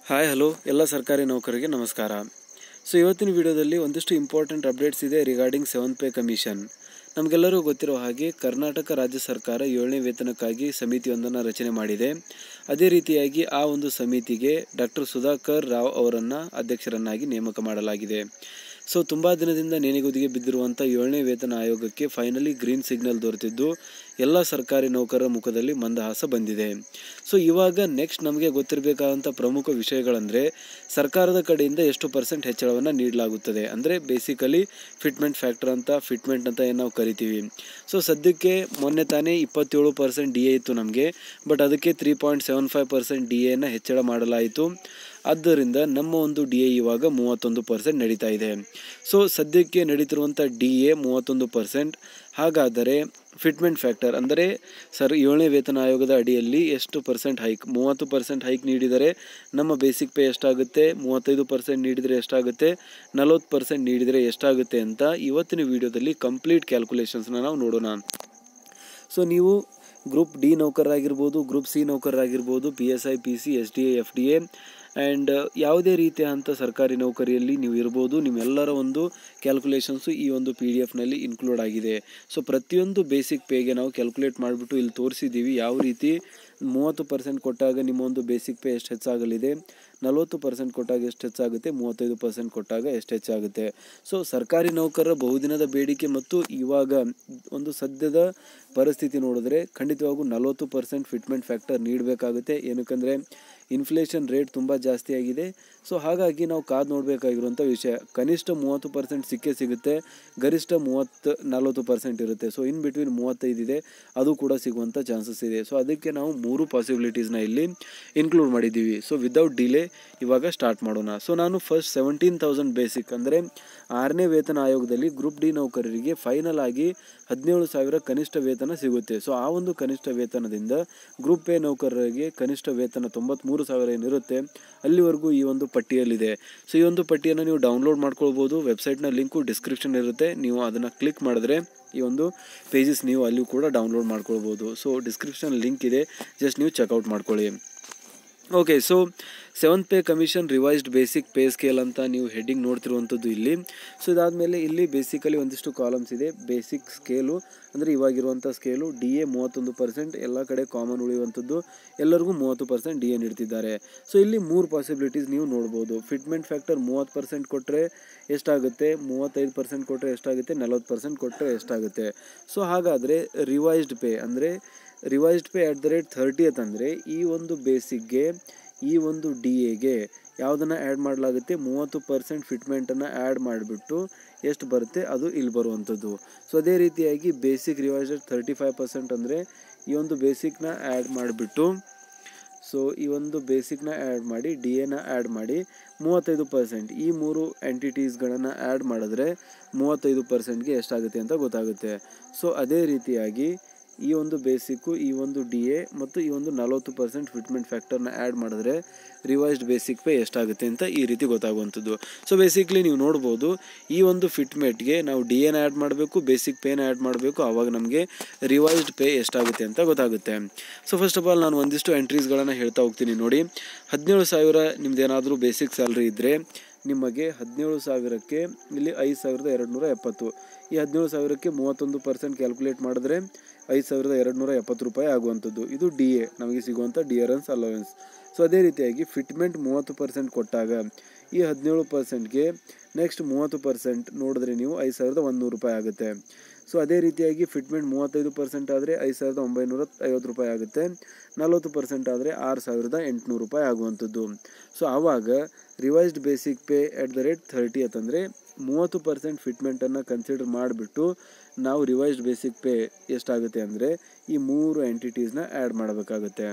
hi hello ಎಲ್ಲ ಸರ್ಕಾರಿ ನೌಕರರಿಗೆ ನಮಸ್ಕಾರ ಸೊ ಇವತ್ತಿನ ವಿಡಿಯೋದಲ್ಲಿ ಒಂದಿಷ್ಟು ಇಂಪಾರ್ಟೆಂಟ್ ಅಪ್ಡೇಟ್ಸ್ ಇದೆ ರಿಗಾರ್ಡಿಂಗ್ ಸೆವೆಂತ್ ಪೇ ಕಮಿಷನ್ ನಮಗೆಲ್ಲರಿಗೂ ಗೊತ್ತಿರೋ ಹಾಗೆ ಕರ್ನಾಟಕ ರಾಜ್ಯ ಸರ್ಕಾರ ಏಳನೇ ವೇತನಕ್ಕಾಗಿ ಸಮಿತಿಯೊಂದನ್ನು ರಚನೆ ಮಾಡಿದೆ ಅದೇ ರೀತಿಯಾಗಿ ಆ ಒಂದು ಸಮಿತಿಗೆ ಡಾಕ್ಟರ್ ಸುಧಾಕರ್ ರಾವ್ ಅವರನ್ನು ಅಧ್ಯಕ್ಷರನ್ನಾಗಿ ನೇಮಕ ಮಾಡಲಾಗಿದೆ ಸೊ ತುಂಬ ದಿನದಿಂದ ನೇಣಿಗುದಿಗೆ ಬಿದ್ದಿರುವಂಥ ಏಳನೇ ವೇತನ ಆಯೋಗಕ್ಕೆ ಫೈನಲಿ ಗ್ರೀನ್ ಸಿಗ್ನಲ್ ದೊರೆತಿದ್ದು ಎಲ್ಲ ಸರ್ಕಾರಿ ನೌಕರರ ಮುಖದಲ್ಲಿ ಮಂದಹಾಸ ಬಂದಿದೆ ಸೊ ಇವಾಗ ನೆಕ್ಸ್ಟ್ ನಮಗೆ ಗೊತ್ತಿರಬೇಕಾದಂಥ ಪ್ರಮುಖ ವಿಷಯಗಳಂದರೆ ಸರ್ಕಾರದ ಕಡೆಯಿಂದ ಎಷ್ಟು ಪರ್ಸೆಂಟ್ ಹೆಚ್ಚಳವನ್ನು ನೀಡಲಾಗುತ್ತದೆ ಅಂದರೆ ಬೇಸಿಕಲಿ ಫಿಟ್ಮೆಂಟ್ ಫ್ಯಾಕ್ಟರ್ ಅಂತ ಫಿಟ್ಮೆಂಟ್ ಅಂತ ಏನು ನಾವು ಕರಿತೀವಿ ಸೊ ಸದ್ಯಕ್ಕೆ ಮೊನ್ನೆ ತಾನೇ ಇಪ್ಪತ್ತೇಳು ಪರ್ಸೆಂಟ್ ಡಿ ಎ ಇತ್ತು ನಮಗೆ ಬಟ್ ಅದಕ್ಕೆ three point seven five percent D ಎನ ಹೆಚ್ಚಳ ಮಾಡಲಾಯಿತು ಆದ್ದರಿಂದ ನಮ್ಮ ಒಂದು ಡಿ ಎ ಇವಾಗ ಮೂವತ್ತೊಂದು ಪರ್ಸೆಂಟ್ ನಡೀತಾ ಇದೆ ಸೊ ಸದ್ಯಕ್ಕೆ ನಡೀತಿರುವಂಥ ಡಿ ಎ ಮೂವತ್ತೊಂದು ಪರ್ಸೆಂಟ್ ಹಾಗಾದರೆ ಫಿಟ್ಮೆಂಟ್ ಫ್ಯಾಕ್ಟರ್ ಅಂದರೆ ಸರ್ ಏಳನೇ ವೇತನ ಆಯೋಗದ ಅಡಿಯಲ್ಲಿ ಎಷ್ಟು ಪರ್ಸೆಂಟ್ ಹೈಕ್ ಮೂವತ್ತು ಪರ್ಸೆಂಟ್ ಹೈಕ್ ನೀಡಿದರೆ ನಮ್ಮ ಬೇಸಿಕ್ ಪೇ ಎಷ್ಟಾಗುತ್ತೆ ಮೂವತ್ತೈದು ಪರ್ಸೆಂಟ್ ನೀಡಿದರೆ ಎಷ್ಟಾಗುತ್ತೆ ನಲವತ್ತು ಪರ್ಸೆಂಟ್ ನೀಡಿದರೆ ಎಷ್ಟಾಗುತ್ತೆ ಅಂತ ಇವತ್ತಿನ ವಿಡಿಯೋದಲ್ಲಿ ಕಂಪ್ಲೀಟ್ ಕ್ಯಾಲ್ಕುಲೇಷನ್ಸ್ನ ನಾವು ನೋಡೋಣ ಸೊ ನೀವು ಗ್ರೂಪ್ ಡಿ ನೌಕರರಾಗಿರ್ಬೋದು ಗ್ರೂಪ್ ಸಿ ನೌಕರರಾಗಿರ್ಬೋದು P S I P C S D A F D A and ಯಾವುದೇ ರೀತಿಯ ಅಂಥ ಸರ್ಕಾರಿ ನೌಕರಿಯಲ್ಲಿ ನೀವು ಇರ್ಬೋದು ನಿಮ್ಮೆಲ್ಲರ ಒಂದು ಕ್ಯಾಲ್ಕುಲೇಷನ್ಸು ಈ ಒಂದು ಪಿ ಡಿ ಎಫ್ನಲ್ಲಿ ಇನ್ಕ್ಲೂಡ್ ಆಗಿದೆ ಸೊ ಪ್ರತಿಯೊಂದು ಬೇಸಿಕ್ ಪೇಗೆ ನಾವು ಕ್ಯಾಲ್ಕುಲೇಟ್ ಮಾಡಿಬಿಟ್ಟು ಇಲ್ಲಿ ತೋರಿಸಿದ್ದೀವಿ ಯಾವ ರೀತಿ ಮೂವತ್ತು ಪರ್ಸೆಂಟ್ ಕೊಟ್ಟಾಗ ನಿಮ್ಮ ಒಂದು ಬೇಸಿಕ್ ಪೇ ಎಷ್ಟು ಹೆಚ್ಚಾಗಲಿದೆ ನಲವತ್ತು ಪರ್ಸೆಂಟ್ ಕೊಟ್ಟಾಗ ಎಷ್ಟು ಹೆಚ್ಚಾಗುತ್ತೆ ಮೂವತ್ತೈದು ಪರ್ಸೆಂಟ್ ಕೊಟ್ಟಾಗ ಎಷ್ಟು ಹೆಚ್ಚಾಗುತ್ತೆ ಸೊ ಸರ್ಕಾರಿ ನೌಕರರ ಬಹುದಿನದ ಬೇಡಿಕೆ ಮತ್ತು ಇವಾಗ ಒಂದು ಸದ್ಯದ ಪರಿಸ್ಥಿತಿ ನೋಡಿದ್ರೆ ಖಂಡಿತವಾಗೂ ನಲವತ್ತು ಪರ್ಸೆಂಟ್ ಫಿಟ್ಮೆಂಟ್ ಫ್ಯಾಕ್ಟರ್ ನೀಡಬೇಕಾಗುತ್ತೆ ಏನಕ್ಕಂದರೆ ಇನ್ಫ್ಲೇಷನ್ ರೇಟ್ ತುಂಬ ಜಾಸ್ತಿ ಆಗಿದೆ ಸೊ ಹಾಗಾಗಿ ನಾವು ಕಾದು ನೋಡಬೇಕಾಗಿರುವಂಥ ವಿಷಯ ಕನಿಷ್ಠ ಮೂವತ್ತು ಪರ್ಸೆಂಟ್ ಸಿಕ್ಕೇ ಸಿಗುತ್ತೆ ಗರಿಷ್ಠ ಮೂವತ್ತು ನಲ್ವತ್ತು ಪರ್ಸೆಂಟ್ ಇರುತ್ತೆ ಸೊ ಇನ್ ಬಿಟ್ವೀನ್ ಮೂವತ್ತೈದು ಇದೆ ಅದು ಕೂಡ ಸಿಗುವಂಥ ಚಾನ್ಸಸ್ ಇದೆ ಸೊ ಅದಕ್ಕೆ ನಾವು ಮೂರು ಪಾಸಿಬಿಲಿಟೀಸ್ನ ಇಲ್ಲಿ ಇನ್ಕ್ಲೂಡ್ ಮಾಡಿದ್ದೀವಿ ಸೊ ವಿದೌಟ್ ಡಿಲೇ ಇವಾಗ ಸ್ಟಾರ್ಟ್ ಮಾಡೋಣ ಸೊ ನಾನು ಫಸ್ಟ್ ಸೆವೆಂಟೀನ್ ತೌಸಂಡ್ ಬೇಸಿಕ್ ಅಂದರೆ ಆರನೇ ವೇತನ ಆಯೋಗದಲ್ಲಿ ಗ್ರೂಪ್ ಡಿ ನೌಕರರಿಗೆ ಫೈನಲ್ ಆಗಿ ಹದಿನೇಳು ಸಾವಿರ ಕನಿಷ್ಠ ವೇತನ ಸಿಗುತ್ತೆ ಸೊ ಆ ಒಂದು ಕನಿಷ್ಠ ವೇತನದಿಂದ ಗ್ರೂಪ್ ಎ ನೌಕರರಿಗೆ ಕನಿಷ್ಠ ವೇತನ ತೊಂಬತ್ತ್ಮೂರು ಸಾವಿರ ಏನಿರುತ್ತೆ ಅಲ್ಲಿವರೆಗೂ ಈ ಒಂದು ಪಟ್ಟಿಯಲ್ಲಿದೆ ಸೊ ಈ ಒಂದು ಪಟ್ಟಿಯನ್ನು ನೀವು ಡೌನ್ಲೋಡ್ ಮಾಡ್ಕೊಳ್ಬೋದು ವೆಬ್ಸೈಟ್ನ ಲಿಂಕು ಡಿಸ್ಕ್ರಿಪ್ಷನ್ ಇರುತ್ತೆ ನೀವು ಅದನ್ನು ಕ್ಲಿಕ್ ಮಾಡಿದ್ರೆ ಈ ಒಂದು ಪೇಜಸ್ ನೀವು ಅಲ್ಲಿಯೂ ಕೂಡ ಡೌನ್ಲೋಡ್ ಮಾಡ್ಕೊಳ್ಬೋದು ಸೊ ಡಿಸ್ಕ್ರಿಪ್ಷನ್ ಲಿಂಕ್ ಇದೆ ಜಸ್ಟ್ ನೀವು ಚೆಕ್ಔಟ್ ಮಾಡ್ಕೊಳ್ಳಿ okay so seventh pay commission revised basic pay scale ಅಂತ ನೀವು ಹೆಡ್ಡಿಂಗ್ ನೋಡ್ತಿರುವಂಥದ್ದು ಇಲ್ಲಿ ಸೊ ಇದಾದಮೇಲೆ ಇಲ್ಲಿ ಬೇಸಿಕಲಿ ಒಂದಿಷ್ಟು ಕಾಲಮ್ಸ್ ಇದೆ ಬೇಸಿಕ್ ಸ್ಕೇಲು ಅಂದರೆ ಇವಾಗಿರುವಂಥ ಸ್ಕೇಲು ಡಿ ಎ ಮೂವತ್ತೊಂದು ಪರ್ಸೆಂಟ್ ಎಲ್ಲ ಕಡೆ ಕಾಮನ್ ಉಳಿಯುವಂಥದ್ದು ಎಲ್ಲರಿಗೂ ಮೂವತ್ತು ಪರ್ಸೆಂಟ್ ಡಿ ಎ ನೀಡ್ತಿದ್ದಾರೆ ಸೊ ಇಲ್ಲಿ ಮೂರು ಪಾಸಿಬಿಲಿಟೀಸ್ ನೀವು ನೋಡ್ಬೋದು ಫಿಟ್ಮೆಂಟ್ ಫ್ಯಾಕ್ಟರ್ ಮೂವತ್ತು ಪರ್ಸೆಂಟ್ ಕೊಟ್ಟರೆ ಎಷ್ಟಾಗುತ್ತೆ ಮೂವತ್ತೈದು ಪರ್ಸೆಂಟ್ ಕೊಟ್ಟರೆ ಎಷ್ಟಾಗುತ್ತೆ ನಲವತ್ತು ಪರ್ಸೆಂಟ್ ಕೊಟ್ಟರೆ ಎಷ್ಟಾಗುತ್ತೆ ಸೊ ಹಾಗಾದರೆ ರಿವೈಸ್ಡ್ ಪೇ ಅಂದರೆ revised pay at the rate thirtieth ಅಂದರೆ ಈ ಒಂದು ಬೇಸಿಕ್ಗೆ ಈ ಒಂದು ಡಿ ಎಗೆ ಯಾವುದನ್ನು ಆ್ಯಡ್ ಮಾಡಲಾಗುತ್ತೆ ಮೂವತ್ತು ಪರ್ಸೆಂಟ್ ಫಿಟ್ಮೆಂಟನ್ನು ಆ್ಯಡ್ ಮಾಡಿಬಿಟ್ಟು ಎಷ್ಟು ಬರುತ್ತೆ ಅದು ಇಲ್ಲಿ ಬರುವಂಥದ್ದು ಸೊ ಅದೇ ರೀತಿಯಾಗಿ basic revised thirty five percent ಅಂದರೆ ಈ ಒಂದು ಬೇಸಿಕ್ನ ಆ್ಯಡ್ ಮಾಡಿಬಿಟ್ಟು ಸೊ ಈ ಒಂದು ಬೇಸಿಕ್ನ ಆ್ಯಡ್ ಮಾಡಿ ಡಿ ಎನ ಆ್ಯಡ್ ಮಾಡಿ ಮೂವತ್ತೈದು ಪರ್ಸೆಂಟ್ ಈ ಮೂರು ಎಂಟಿಟೀಸ್ಗಳನ್ನು ಆ್ಯಡ್ ಮಾಡಿದ್ರೆ ಮೂವತ್ತೈದು ಪರ್ಸೆಂಟ್ಗೆ ಎಷ್ಟಾಗುತ್ತೆ ಅಂತ ಗೊತ್ತಾಗುತ್ತೆ ಸೊ ಅದೇ ರೀತಿಯಾಗಿ ಈ ಒಂದು ಬೇಸಿಕ್ಕು ಈ ಒಂದು ಡಿ ಎ ಮತ್ತು ಈ ಒಂದು ನಲವತ್ತು ಪರ್ಸೆಂಟ್ ಫಿಟ್ಮೆಂಟ್ ಫ್ಯಾಕ್ಟರ್ನ ಆ್ಯಡ್ ಮಾಡಿದ್ರೆ ರಿವೈಸ್ಡ್ ಬೇಸಿಕ್ ಪೇ ಎಷ್ಟಾಗುತ್ತೆ ಅಂತ ಈ ರೀತಿ ಗೊತ್ತಾಗುವಂಥದ್ದು ಸೊ ಬೇಸಿಕ್ಲಿ ನೀವು ನೋಡ್ಬೋದು ಈ ಒಂದು ಫಿಟ್ಮೆಂಟ್ಗೆ ನಾವು ಡಿ ಎನ ಆ್ಯಡ್ ಮಾಡಬೇಕು ಬೇಸಿಕ್ ಪೇನ ಆ್ಯಡ್ ಮಾಡಬೇಕು ಆವಾಗ ನಮಗೆ ರಿವೈಸ್ಡ್ ಪೇ ಎಷ್ಟಾಗುತ್ತೆ ಅಂತ ಗೊತ್ತಾಗುತ್ತೆ ಸೊ ಫಸ್ಟ್ ಆಫ್ ಆಲ್ ನಾನು ಒಂದಿಷ್ಟು ಎಂಟ್ರೀಸ್ಗಳನ್ನು ಹೇಳ್ತಾ ಹೋಗ್ತೀನಿ ನೋಡಿ ಹದಿನೇಳು ಸಾವಿರ ನಿಮ್ದೇನಾದರೂ ಬೇಸಿಕ್ ಸ್ಯಾಲ್ರಿ ಇದ್ದರೆ ನಿಮಗೆ ಹದಿನೇಳು ಸಾವಿರಕ್ಕೆ ಇಲ್ಲಿ ಐದು ಸಾವಿರದ ಎರಡು ನೂರ ಎಪ್ಪತ್ತು ಈ ಹದಿನೇಳು ಸಾವಿರಕ್ಕೆ ಮೂವತ್ತೊಂದು ಪರ್ಸೆಂಟ್ ಕ್ಯಾಲ್ಕುಲೇಟ್ ಮಾಡಿದ್ರೆ ಐದು ಸಾವಿರದ ಎರಡು ನೂರ ಎಪ್ಪತ್ತು ರೂಪಾಯಿ ಆಗುವಂಥದ್ದು ಇದು ಡಿ ಎ ನಮಗೆ ಸಿಗುವಂಥ ಡಿಯರೆನ್ಸ್ ಅಲವೆನ್ಸ್ ಸೊ ಅದೇ ರೀತಿಯಾಗಿ ಫಿಟ್ಮೆಂಟ್ ಮೂವತ್ತು ಪರ್ಸೆಂಟ್ ಕೊಟ್ಟಾಗ ಈ ಹದಿನೇಳು ಪರ್ಸೆಂಟ್ಗೆ ನೆಕ್ಸ್ಟ್ ಮೂವತ್ತು ಪರ್ಸೆಂಟ್ ನೋಡಿದ್ರೆ ನೀವು ಐದು ಸಾವಿರದ ಒಂದುನೂರು ರೂಪಾಯಿ ಆಗುತ್ತೆ ಸೊ ಅದೇ ರೀತಿಯಾಗಿ ಫಿಟ್ಮೆಂಟ್ ಮೂವತ್ತೈದು ಪರ್ಸೆಂಟ್ ಆದರೆ ಐದು ಸಾವಿರದ ಒಂಬೈನೂರ ಐವತ್ತು ರೂಪಾಯಿ ಆಗುತ್ತೆ ನಲ್ವತ್ತು ಪರ್ಸೆಂಟ್ ಆದರೆ ಆರು ಸಾವಿರದ ಎಂಟುನೂರು ರೂಪಾಯಿ ಆಗುವಂಥದ್ದು ಸೊ ಆವಾಗ revised basic pay at the rate thirty ಅಂತಂದರೆ ಮೂವತ್ತು ಪರ್ಸೆಂಟ್ ಫಿಟ್ಮೆಂಟನ್ನು ಕನ್ಸಿಡರ್ ಮಾಡಿಬಿಟ್ಟು ನಾವು ರಿವೈಸ್ಡ್ ಬೇಸಿಕ್ ಪೇ ಎಷ್ಟಾಗುತ್ತೆ ಅಂದರೆ ಈ ಮೂರು ಎಂಟಿಟೀಸ್ನ ಆ್ಯಡ್ ಮಾಡಬೇಕಾಗುತ್ತೆ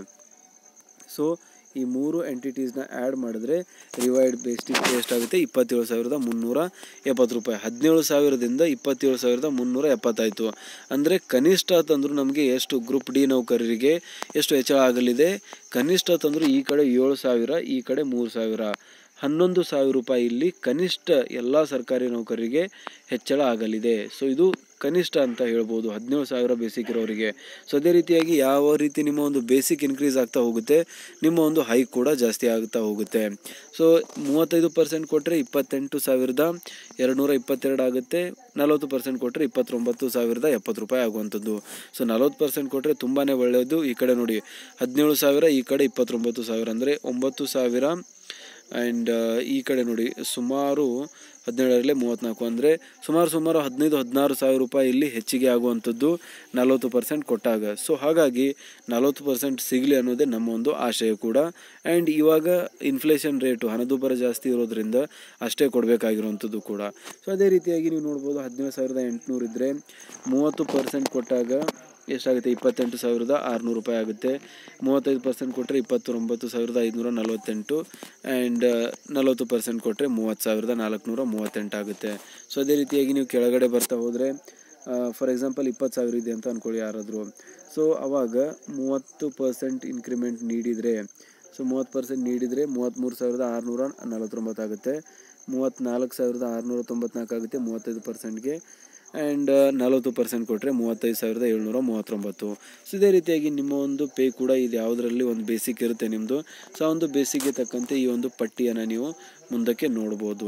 ಸೊ ಈ ಮೂರು ಎಂಟಿಟೀಸ್ನ ಆ್ಯಡ್ ಮಾಡಿದ್ರೆ ರಿವೈಡ್ ಬೇಸಿಕ್ ಪೇ ಎಷ್ಟಾಗುತ್ತೆ ಇಪ್ಪತ್ತೇಳು ಸಾವಿರದ ಮುನ್ನೂರ ಎಪ್ಪತ್ತು ರೂಪಾಯಿ ಹದಿನೇಳು ಸಾವಿರದಿಂದ ಇಪ್ಪತ್ತೇಳು ಸಾವಿರದ ಮುನ್ನೂರ ಎಪ್ಪತ್ತಾಯಿತು ಅಂದರೆ ಕನಿಷ್ಠ ತಂದರೂ ನಮಗೆ ಎಷ್ಟು ಗ್ರೂಪ್ ಡಿ ನೌಕರರಿಗೆ ಎಷ್ಟು ಹೆಚ್ಚಳ ಆಗಲಿದೆ ಕನಿಷ್ಠ ತಂದರೂ ಈ ಕಡೆ ಏಳು ಸಾವಿರ ಈ ಕಡೆ ಮೂರು ಸಾವಿರ ಹನ್ನೊಂದು ಸಾವಿರ ರೂಪಾಯಿ ಇಲ್ಲಿ ಕನಿಷ್ಠ ಎಲ್ಲ ಸರ್ಕಾರಿ ನೌಕರರಿಗೆ ಹೆಚ್ಚಳ ಆಗಲಿದೆ ಸೊ ಇದು ಕನಿಷ್ಠ ಅಂತ ಹೇಳ್ಬೋದು ಹದಿನೇಳು ಸಾವಿರ ಬೇಸಿಕ್ ಇರೋರಿಗೆ ಸೊ ಅದೇ ರೀತಿಯಾಗಿ ಯಾವ ರೀತಿ ನಿಮ್ಮ ಒಂದು ಬೇಸಿಕ್ ಇನ್ಕ್ರೀಸ್ ಆಗ್ತಾ ಹೋಗುತ್ತೆ ನಿಮ್ಮ ಒಂದು ಹೈಕ್ ಕೂಡ ಜಾಸ್ತಿ ಆಗ್ತಾ ಹೋಗುತ್ತೆ ಸೊ ಮೂವತ್ತೈದು ಪರ್ಸೆಂಟ್ ಕೊಟ್ಟರೆ ಇಪ್ಪತ್ತೆಂಟು ಸಾವಿರದ ಎರಡುನೂರ ಇಪ್ಪತ್ತೆರಡು ಆಗುತ್ತೆ ನಲವತ್ತು ಪರ್ಸೆಂಟ್ ಕೊಟ್ಟರೆ ಇಪ್ಪತ್ತೊಂಬತ್ತು ಸಾವಿರದ ಎಪ್ಪತ್ತು ರೂಪಾಯಿ ಆಗುವಂಥದ್ದು ಸೊ ನಲವತ್ತು ಪರ್ಸೆಂಟ್ ಕೊಟ್ಟರೆ ತುಂಬಾ ಒಳ್ಳೆಯದು ಈ ಕಡೆ ನೋಡಿ ಹದಿನೇಳು ಸಾವಿರ ಈ ಕಡೆ ಇಪ್ಪತ್ತೊಂಬತ್ತು ಸಾವಿರ ಅಂದರೆ ಒಂಬತ್ತು ಸಾವಿರ ಆ್ಯಂಡ್ ಈ ಕಡೆ ನೋಡಿ ಸುಮಾರು ಹದಿನೇಳರಲ್ಲಿ ಮೂವತ್ತ್ನಾಲ್ಕು ಅಂದರೆ ಸುಮಾರು ಸುಮಾರು ಹದಿನೈದು ಹದಿನಾರು ಸಾವಿರ ರೂಪಾಯಿ ಇಲ್ಲಿ ಹೆಚ್ಚಿಗೆ ಆಗುವಂಥದ್ದು ನಲವತ್ತು ಪರ್ಸೆಂಟ್ ಕೊಟ್ಟಾಗ ಸೊ ಹಾಗಾಗಿ ನಲವತ್ತು ಪರ್ಸೆಂಟ್ ಸಿಗಲಿ ಅನ್ನೋದೇ ನಮ್ಮ ಒಂದು ಆಶಯ ಕೂಡ ಆ್ಯಂಡ್ ಇವಾಗ ಇನ್ಫ್ಲೇಷನ್ ರೇಟು ಹಣದುಬ್ಬರ ಜಾಸ್ತಿ ಇರೋದ್ರಿಂದ ಅಷ್ಟೇ ಕೊಡಬೇಕಾಗಿರುವಂಥದ್ದು ಕೂಡ ಸೊ ಅದೇ ರೀತಿಯಾಗಿ ನೀವು ನೋಡ್ಬೋದು ಹದಿನೇಳು ಸಾವಿರದ ಎಂಟುನೂರು ಇದ್ದರೆ ಮೂವತ್ತು ಪರ್ಸೆಂಟ್ ಕೊಟ್ಟಾಗ ಎಷ್ಟಾಗುತ್ತೆ ಇಪ್ಪತ್ತೆಂಟು ಸಾವಿರದ ಆರುನೂರು ರೂಪಾಯಿ ಆಗುತ್ತೆ ಮೂವತ್ತೈದು ಪರ್ಸೆಂಟ್ ಕೊಟ್ಟರೆ ಇಪ್ಪತ್ತೊಂಬತ್ತು ಸಾವಿರದ ಐದುನೂರ ನಲವತ್ತೆಂಟು ಆ್ಯಂಡ್ ನಲವತ್ತು ಪರ್ಸೆಂಟ್ ಕೊಟ್ಟರೆ ಮೂವತ್ತು ಸಾವಿರದ ನಾಲ್ಕುನೂರ ಮೂವತ್ತೆಂಟು ಆಗುತ್ತೆ ಸೊ ಅದೇ ರೀತಿಯಾಗಿ ನೀವು ಕೆಳಗಡೆ ಬರ್ತಾ ಹೋದರೆ ಫಾರ್ ಎಕ್ಸಾಂಪಲ್ ಇಪ್ಪತ್ತು ಸಾವಿರ ಇದೆ ಅಂತ ಅಂದ್ಕೊಳ್ಳಿ ಯಾರಾದರೂ ಸೊ ಅವಾಗ ಮೂವತ್ತು ಪರ್ಸೆಂಟ್ ಇನ್ಕ್ರಿಮೆಂಟ್ ನೀಡಿದರೆ ಸೊ ಮೂವತ್ತು ಪರ್ಸೆಂಟ್ ನೀಡಿದರೆ ಮೂವತ್ತ್ಮೂರು ಸಾವಿರದ ಆರುನೂರ ನಲವತ್ತೊಂಬತ್ತು ಆಗುತ್ತೆ ಮೂವತ್ತ್ನಾಲ್ಕು ಸಾವಿರದ ಆರುನೂರ ತೊಂಬತ್ನಾಲ್ಕು ಆಗುತ್ತೆ ಮೂವತ್ತೈದು ಪರ್ಸೆಂಟ್ಗೆ ಆ್ಯಂಡ್ ನಲವತ್ತು ಪರ್ಸೆಂಟ್ ಕೊಟ್ಟರೆ ಮೂವತ್ತೈದು ಸಾವಿರದ ಏಳ್ನೂರ ಮೂವತ್ತೊಂಬತ್ತು ಸೊ ಇದೇ ರೀತಿಯಾಗಿ ನಿಮ್ಮ ಒಂದು ಪೇ ಕೂಡ ಇದು ಯಾವುದರಲ್ಲಿ ಒಂದು ಬೇಸಿಕ್ ಇರುತ್ತೆ ನಿಮ್ಮದು ಸೊ ಆ ಒಂದು ಬೇಸಿಕ್ಗೆ ತಕ್ಕಂತೆ ಈ ಒಂದು ಪಟ್ಟಿಯನ್ನು ನೀವು ಮುಂದಕ್ಕೆ ನೋಡ್ಬೋದು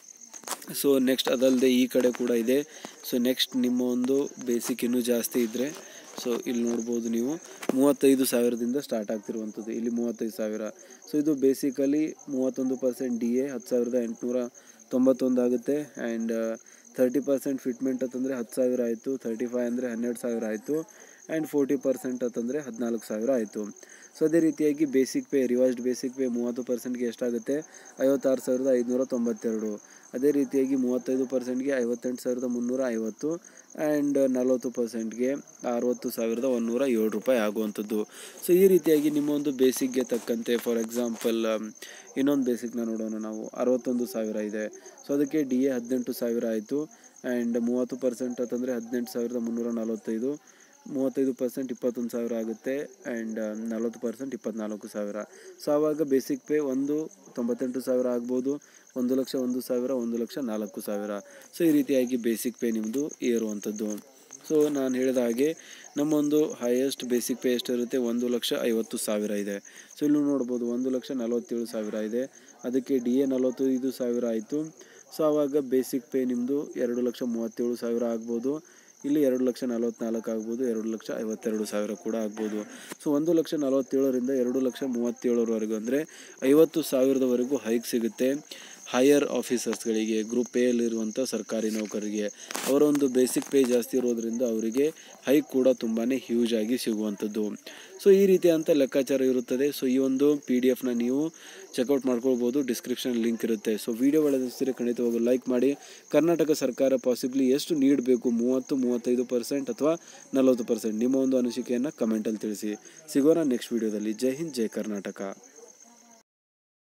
ಸೊ ನೆಕ್ಸ್ಟ್ ಅದಲ್ಲದೆ ಈ ಕಡೆ ಕೂಡ ಇದೆ ಸೊ ನೆಕ್ಸ್ಟ್ ನಿಮ್ಮ ಒಂದು ಬೇಸಿಕ್ ಇನ್ನೂ ಜಾಸ್ತಿ ಇದ್ದರೆ ಸೊ ಇಲ್ಲಿ ನೋಡ್ಬೋದು ನೀವು ಮೂವತ್ತೈದು ಸಾವಿರದಿಂದ ಸ್ಟಾರ್ಟ್ ಆಗ್ತಿರುವಂಥದ್ದು ಇಲ್ಲಿ ಮೂವತ್ತೈದು ಸಾವಿರ ಸೊ ಇದು ಬೇಸಿಕಲಿ ಮೂವತ್ತೊಂದು ಪರ್ಸೆಂಟ್ ಡಿ ಎ ಹತ್ತು ಸಾವಿರದ ಎಂಟುನೂರ ತೊಂಬತ್ತೊಂದು ಆಗುತ್ತೆ ಆ್ಯಂಡ್ ತರ್ಟಿ ಪರ್ಸೆಂಟ್ ಫಿಟ್ಮೆಂಟ್ ಅಂತಂದರೆ ಹತ್ತು ಸಾವಿರ ಆಯಿತು ತರ್ಟಿ ಫೈವ್ ಅಂದರೆ ಹನ್ನೆರಡು ಸಾವಿರ ಆಯಿತು ಆ್ಯಂಡ್ ಫೋರ್ಟಿ ಪರ್ಸೆಂಟ್ ಅಂತಂದರೆ ಹದಿನಾಲ್ಕು ಸಾವಿರ ಆಯಿತು ಸೊ ಅದೇ ರೀತಿಯಾಗಿ basic pay revised basic pay ಮೂವತ್ತು ಪರ್ಸೆಂಟ್ಗೆ ಎಷ್ಟಾಗುತ್ತೆ ಐವತ್ತಾರು ಸಾವಿರದ ಐದುನೂರ ತೊಂಬತ್ತೆರಡು ಅದೇ ರೀತಿಯಾಗಿ ಮೂವತ್ತೈದು ಪರ್ಸೆಂಟ್ಗೆ ಐವತ್ತೆಂಟು ಸಾವಿರದ ಮುನ್ನೂರ ಐವತ್ತು ಆ್ಯಂಡ್ ನಲವತ್ತು ಪರ್ಸೆಂಟ್ಗೆ ಅರವತ್ತು ಸಾವಿರದ ಒಂದುನೂರ ಏಳು ರೂಪಾಯಿ ಆಗುವಂಥದ್ದು ಸೊ ಈ ರೀತಿಯಾಗಿ ನಿಮ್ಮ ಒಂದು ಬೇಸಿಕ್ಗೆ ತಕ್ಕಂತೆ ಫಾರ್ ಎಕ್ಸಾಂಪಲ್ ಇನ್ನೊಂದು ಬೇಸಿಕ್ನ ನೋಡೋಣ ನಾವು ಅರವತ್ತೊಂದು ಸಾವಿರ ಇದೆ ಸೊ ಅದಕ್ಕೆ ಡಿ ಎ ಹದಿನೆಂಟು ಸಾವಿರ ಆಯಿತು ಆ್ಯಂಡ್ ಮೂವತ್ತು ಪರ್ಸೆಂಟ್ ಅಂತಂದರೆ ಹದಿನೆಂಟು ಸಾವಿರದ ಮುನ್ನೂರ ನಲವತ್ತೈದು ಮೂವತ್ತೈದು ಪರ್ಸೆಂಟ್ ಇಪ್ಪತ್ತೊಂದು ಸಾವಿರ ಆಗುತ್ತೆ ಆ್ಯಂಡ್ ನಲ್ವತ್ತು ಪರ್ಸೆಂಟ್ ಇಪ್ಪತ್ನಾಲ್ಕು ಸಾವಿರ ಸೊ ಆವಾಗ ಬೇಸಿಕ್ ಪೇ ಒಂದು ತೊಂಬತ್ತೆಂಟು ಸಾವಿರ ಆಗ್ಬೋದು ಒಂದು ಲಕ್ಷ ಒಂದು ಸಾವಿರ ಒಂದು ಲಕ್ಷ ನಾಲ್ಕು ಸಾವಿರ ಸೊ ಈ ರೀತಿಯಾಗಿ ಬೇಸಿಕ್ ಪೇ ನಿಮ್ಮದು ಏರುವಂಥದ್ದು ಸೊ ನಾನು ಹೇಳಿದ ಹಾಗೆ ನಮ್ಮೊಂದು ಹೈಯೆಸ್ಟ್ ಬೇಸಿಕ್ ಪೇ ಎಷ್ಟಿರುತ್ತೆ ಒಂದು ಲಕ್ಷ ಐವತ್ತು ಸಾವಿರ ಇದೆ ಸೊ ಇಲ್ಲಿ ನೋಡ್ಬೋದು ಒಂದು ಲಕ್ಷ ನಲವತ್ತೇಳು ಸಾವಿರ ಇದೆ ಅದಕ್ಕೆ ಡಿ ಎ ನಲವತ್ತೈದು ಸಾವಿರ ಆಯಿತು ಸೊ ಆವಾಗ ಬೇಸಿಕ್ ಪೇ ನಿಮ್ಮದು ಎರಡು ಲಕ್ಷ ಮೂವತ್ತೇಳು ಸಾವಿರ ಆಗ್ಬೋದು ಇಲ್ಲಿ ಎರಡು ಲಕ್ಷ ನಲವತ್ತ್ನಾಲ್ಕು ಆಗ್ಬೋದು ಎರಡು ಲಕ್ಷ ಐವತ್ತೆರಡು ಸಾವಿರ ಕೂಡ ಆಗ್ಬೋದು ಸೊ ಒಂದು ಲಕ್ಷ ನಲವತ್ತೇಳರಿಂದ ಎರಡು ಲಕ್ಷ ಮೂವತ್ತೇಳರವರೆಗೂ ಅಂದರೆ ಐವತ್ತು ಸಾವಿರದವರೆಗೂ ಹೈಕ್ ಸಿಗುತ್ತೆ ಹೈಯರ್ ಆಫೀಸರ್ಸ್ಗಳಿಗೆ ಗ್ರೂಪ್ ಪೇ ಅಲ್ಲಿರುವಂಥ ಸರ್ಕಾರಿ ನೌಕರರಿಗೆ ಅವರ ಒಂದು ಬೇಸಿಕ್ ಪೇ ಜಾಸ್ತಿ ಇರೋದ್ರಿಂದ ಅವರಿಗೆ ಹೈಕ್ ಕೂಡ ತುಂಬಾ ಹ್ಯೂಜ್ ಆಗಿ ಸಿಗುವಂಥದ್ದು ಸೊ ಈ ರೀತಿಯಾದಂಥ ಲೆಕ್ಕಾಚಾರ ಇರುತ್ತದೆ ಸೊ ಈ ಒಂದು ಪಿ ಡಿ ಎಫ್ನ ನೀವು ಚೆಕ್ಔಟ್ ಮಾಡ್ಕೊಳ್ಬೋದು ಡಿಸ್ಕ್ರಿಪ್ಷನ್ ಲಿಂಕ್ ಇರುತ್ತೆ ಸೊ ವಿಡಿಯೋ ಒಳ್ಳೆದಿಸ್ತೀರಿ ಖಂಡಿತವಾಗೂ ಲೈಕ್ ಮಾಡಿ ಕರ್ನಾಟಕ ಸರ್ಕಾರ ಪಾಸಿಬ್ಲಿ ಎಷ್ಟು ನೀಡಬೇಕು ಮೂವತ್ತು ಮೂವತ್ತೈದು ಪರ್ಸೆಂಟ್ ಅಥವಾ ನಲವತ್ತು ಪರ್ಸೆಂಟ್ ನಿಮ್ಮ ಒಂದು ಅನಿಸಿಕೆಯನ್ನು ಕಮೆಂಟಲ್ಲಿ ತಿಳಿಸಿ ಸಿಗೋಣ ನೆಕ್ಸ್ಟ್ ವಿಡಿಯೋದಲ್ಲಿ ಜೈ ಹಿಂದ್ ಜೈ ಕರ್ನಾಟಕ